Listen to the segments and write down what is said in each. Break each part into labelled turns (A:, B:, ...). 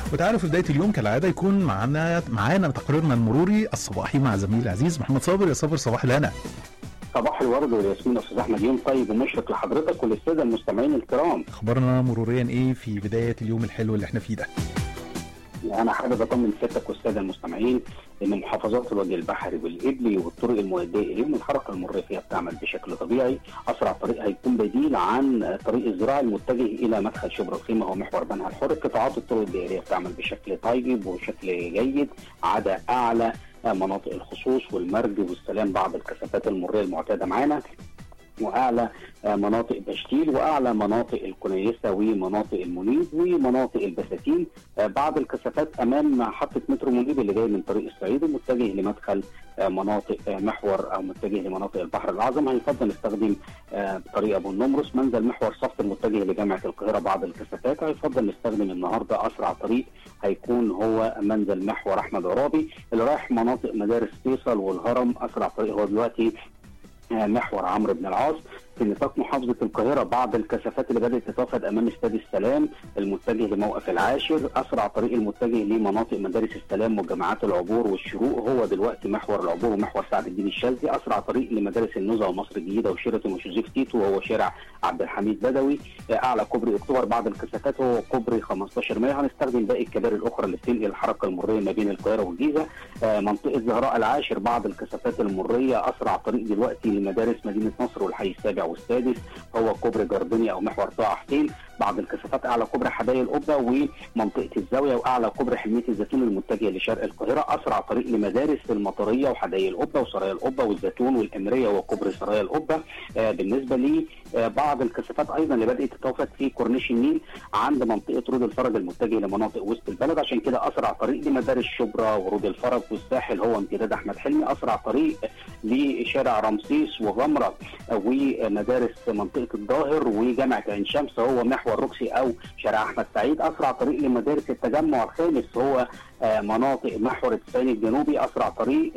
A: وتعالوا في بدايه اليوم كالعاده يكون معانا معانا تقريرنا المروري الصباحي مع زميلي العزيز محمد صابر يا صابر صباح الهنا
B: صباح الورد والياسمين استاذ احمد يوم طيب ومشرق لحضرتك وللساده المستمعين الكرام
A: اخبارنا مروريا ايه في بدايه اليوم الحلو اللي احنا فيه ده
B: انا حابب اطمن سيادتك والساده المستمعين ان محافظات الوجه البحري والابلي والطرق المؤديه اليهم الحركه المروريه فيها بتعمل بشكل طبيعي اسرع طريق هيكون بديل عن طريق الزراعي المتجه الى مدخل شبرا الخيمه ومحور بنها الحر قطاعات الطرق الدائريه بتعمل بشكل طيب وبشكل جيد عدا اعلى مناطق الخصوص والمرج والسلام بعض الكثافات المروريه المعتاده معانا واعلى مناطق بشتيل واعلى مناطق الكنيسه ومناطق المنيب ومناطق البساتين بعض الكثافات امام محطه مترو منيب اللي جاي من طريق الصعيد ومتجه لمدخل مناطق محور او متجه لمناطق البحر الاعظم هيفضل نستخدم طريق ابو النمرس منزل محور صفت المتجه لجامعه القاهره بعض الكثافات هيفضل نستخدم النهارده اسرع طريق هيكون هو منزل محور احمد عرابي اللي رايح مناطق مدارس فيصل والهرم اسرع طريق هو دلوقتي محور عمرو بن العاص في نطاق محافظة القاهرة بعض الكثافات اللي بدأت تتوافد أمام استاد السلام المتجه لموقف العاشر أسرع طريق المتجه لمناطق مدارس السلام وجامعات العبور والشروق هو دلوقتي محور العبور ومحور سعد الدين الشاذلي أسرع طريق لمدارس النزهة ومصر الجديدة وشيراتون وجوزيف تيتو وهو شارع عبد الحميد بدوي أعلى كوبري أكتوبر بعض الكثافات هو كوبري 15 مايو هنستخدم باقي الكباري الأخرى اللي بتنقل الحركة المرورية ما بين القاهرة والجيزة منطقة زهراء العاشر بعض الكثافات المرورية أسرع طريق دلوقتي لمدارس مدينة نصر والحي السابع والسادس هو كوبري جردنيا او محور طه حسين بعض الكثافات اعلى كوبري حدائق القبه ومنطقه الزاويه واعلى كوبري حلميه الزيتون المتجه لشرق القاهره اسرع طريق لمدارس المطريه وحدائق القبه وسرايا القبه والزيتون والامريه وكوبري سرايا القبه آه بالنسبه لي آه بعض الكثافات ايضا اللي بدات تتوافد في كورنيش النيل عند منطقه رود الفرج المتجه لمناطق وسط البلد عشان كده اسرع طريق لمدارس شبرا ورود الفرج والساحل هو امتداد احمد حلمي اسرع طريق لشارع رمسيس وغمره ومدارس منطقه الظاهر وجامعه عين شمس هو محور روكسي او شارع احمد سعيد اسرع طريق لمدارس التجمع الخامس هو مناطق محور التسعين الجنوبي اسرع طريق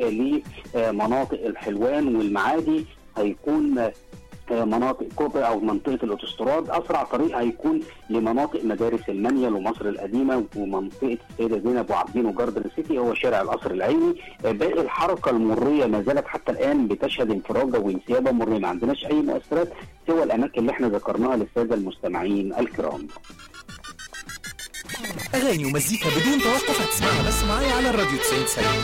B: لمناطق الحلوان والمعادي هيكون مناطق كوبا او منطقه الاوتوستراد اسرع طريق هيكون لمناطق مدارس المنيل ومصر القديمه ومنطقه السيده زينب وعابدين وجاردن سيتي هو شارع القصر العيني باقي الحركه المريه ما زالت حتى الان بتشهد انفراجه وانسيابه مريه ما عندناش اي مؤثرات سوى الاماكن اللي احنا ذكرناها للساده المستمعين الكرام
C: اغاني ومزيكا بدون توقف هتسمعها بس معايا على الراديو 90 سنه